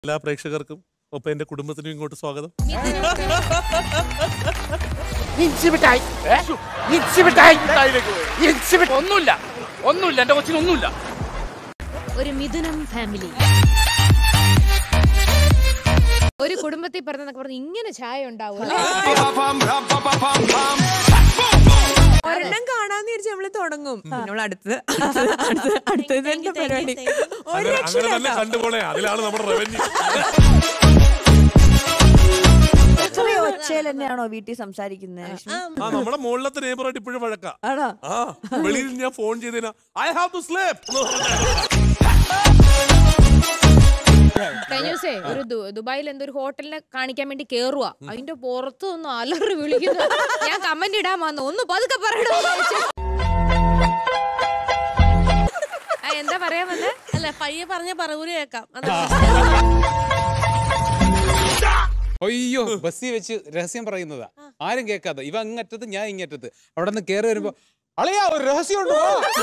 എല്ലാ പ്രേക്ഷകർക്കും ഒപ്പം എന്റെ കുടുംബത്തിനും ഇങ്ങോട്ട് സ്വാഗതം ഇൻസിമിറ്റായി ഇൻസിമിറ്റായി ഇൻസിമിറ്റ് ഒന്നുമില്ല ഒന്നുമില്ല എന്റെ കൊച്ചിന് ഒന്നുമില്ല ഒരു മിഥുനം ഫാമിലി ഒരു കുടുംബത്തിൽ പറഞ്ഞെന്നൊക്കെ പറഞ്ഞ് ഇങ്ങനെ ചായ ഉണ്ടാവും ഒരെണ്ണം കാണാന്ന് വിചാരിച്ച് നമ്മള് തുടങ്ങും നമ്മൾ അടുത്തത് അടുത്തത് അടുത്തത് എന്താ പരിപാടി ഒരു അങ്ങനെ അങ്ങനെ രക്ഷയില്ല തന്നെ കണ്ടുപോണേ അതിലാണ് നമ്മുടെ റവന്യൂ ചെറിയ ഒച്ചയിൽ തന്നെയാണോ വീട്ടിൽ സംസാരിക്കുന്നത് ലക്ഷ്മി ആ നമ്മുടെ മുകളിലത്തെ നെയ്ബറായിട്ട് ഇപ്പോഴും വഴക്കാ ആണോ ആ വെളിയിൽ ഞാൻ ഫോൺ ചെയ്തതിനാ ഐ ഹാവ് ടു സ്ലേപ്പ് കഴിഞ്ഞ ദിവസേ ഒരു ദു- ദുബായിൽ എന്തോ ഒരു ഹോട്ടലിനെ കാണിക്കാൻ വേണ്ടി കേറുക അതിന്റെ പുറത്ത് ഒന്ന് അലറി വിളിക്കുന്നു ഞാൻ കമന്റ് ഇടാൻ വന്നു ഒന്ന് പതുക്കെ പറയണോ എന്ന് ചോദിച്ചു. ആ, എന്താ പറയാൻ വന്നേ അല്ല പയ്യെ പറഞ്ഞ പറവൂര് കേക്കാം അത് അയ്യോ ബസ്സിൽ വെച്ച് രഹസ്യം പറയുന്നതാ ആരും കേൾക്കാതെ ഇവ അങ്ങറ്റത്ത് ഞാൻ ഇങ്ങറ്റത്ത് അവിടെ നിന്ന് കയറി വരുമ്പോ അളയാ ഒരു രഹസ്യമുണ്ടോ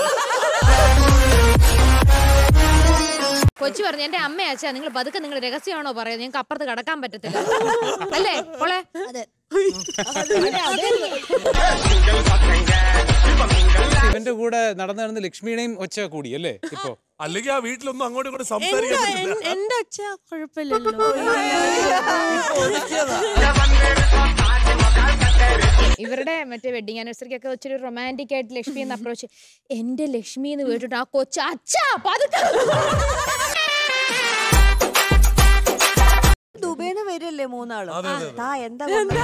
കൊച്ചു പറഞ്ഞു എന്റെ അമ്മ അച്ഛാ നിങ്ങൾ പതുക്കെ നിങ്ങൾ രഹസ്യമാണോ പറയുന്നത് ഞങ്ങൾക്ക് അപ്പുറത്ത് കടക്കാൻ പറ്റത്തില്ല അല്ലേ മോളെ ഇവന്റെ കൂടെ നടന്നു നടന്ന് ലക്ഷ്മിയുടെയും ഒച്ച കൂടി അല്ലേ ഇപ്പൊ അല്ലെങ്കിൽ ആ വീട്ടിലൊന്നും അങ്ങോട്ടും ഇങ്ങോട്ടും എന്റെ സംസാരിക്കാൻ പറ്റില്ല എൻ- എന്റെ അച്ഛ കുഴപ്പമില്ലല്ലോ ഇവരുടെ മറ്റേ വെഡിങ് ആനിവേഴ്സറിക്കൊക്കെ വെച്ചൊരു റൊമാൻറ്റിക് ആയിട്ട് ലക്ഷ്മി എന്ന് അപ്രോച്ച് എന്റെ ലക്ഷ്മി എന്ന് കേട്ടിട്ട് ആ കൊച്ചു അച്ഛാ പതുക്കെ ദുബൈന്ന് വരല്ലേ മൂന്നാളും അതെ, അതെ, താ എന്താ വന്നത്?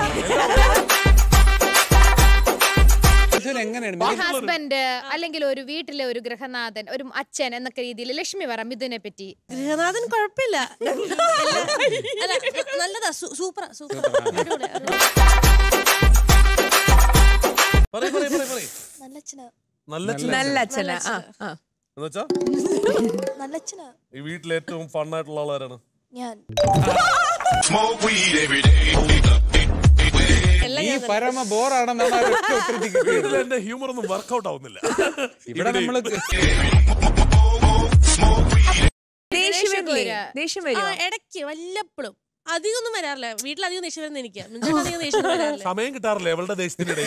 മിഥുൻ എങ്ങനെയാണ് ഒരു മിഥുൻ ഹസ്ബൻഡ് അല്ലെങ്കിൽ ഒരു വീട്ടിലെ ഒരു ഗൃഹനാഥൻ ഒരു അച്ഛൻ എന്നൊക്കെ രീതിയിൽ ലക്ഷ്മി പറ മിഥുനെ പറ്റി ഗൃഹനാഥൻ കുഴപ്പമില്ല അല്ല നല്ലതാ സൂ- സൂപ്പറാ സൂപ്പർ അടിപൊളി, അടിപൊളി. പറയ്, പറയ്, പറയ്, പറയ്. നല്ല അച്ഛനാ നല്ല നല്ല അച്ഛനാ ആ ആ എന്നുവെച്ചാ നല്ല അച്ഛനാ ഈ വീട്ടിൽ ഏറ്റവും ഫണ്ണായിട്ടുള്ള ആളാരാണ് ഞാൻ നീ പരമ ബോറാണെന്നാണ് ആ ഒറ്റ ഉത്തരത്തിൽ കിട്ടിയത്. വീട്ടിൽ എന്റെ ഹ്യൂമർ ഒന്നും വർക്കൗട്ട് ആവുന്നില്ല ഇവിടെ നമ്മള് ദേഷ്യം വരില്ലേ വരിക. ദേഷ്യം ആ വരുമോ ഇടയ്ക്ക് വല്ലപ്പോഴും അധികം ഒന്നും വരാറില്ല വീട്ടിൽ അധികം ദേഷ്യം വരുന്ന എനിക്ക് മുഞ്ചേട്ടൻ അധികം ദേഷ്യം വരാറില്ല സമയം കിട്ടാറില്ല എവളുടെ ദേശത്തിനിടയിൽ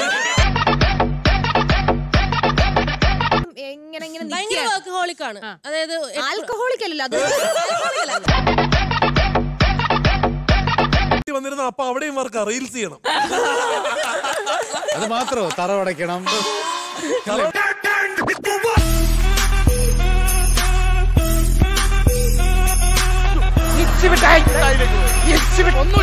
എങ്ങനെ ഇങ്ങനെ ഭയങ്കര വർക്ക് ഹോളിക്കാണ് അതായത് എപ്പഴും- ആൽക്കഹോളിക് അല്ലല്ലോ അത് വീട്ടിൽ വന്നിരുന്ന അപ്പൊ അവിടെയും വർക്കാ റീൽസ് ചെയ്യണം അത് മാത്രോ തറ ഉടയ്ക്കണം ഇൻസിമിറ്റായി ഇൻസിമിറ്റ് ഒന്നുമില്ല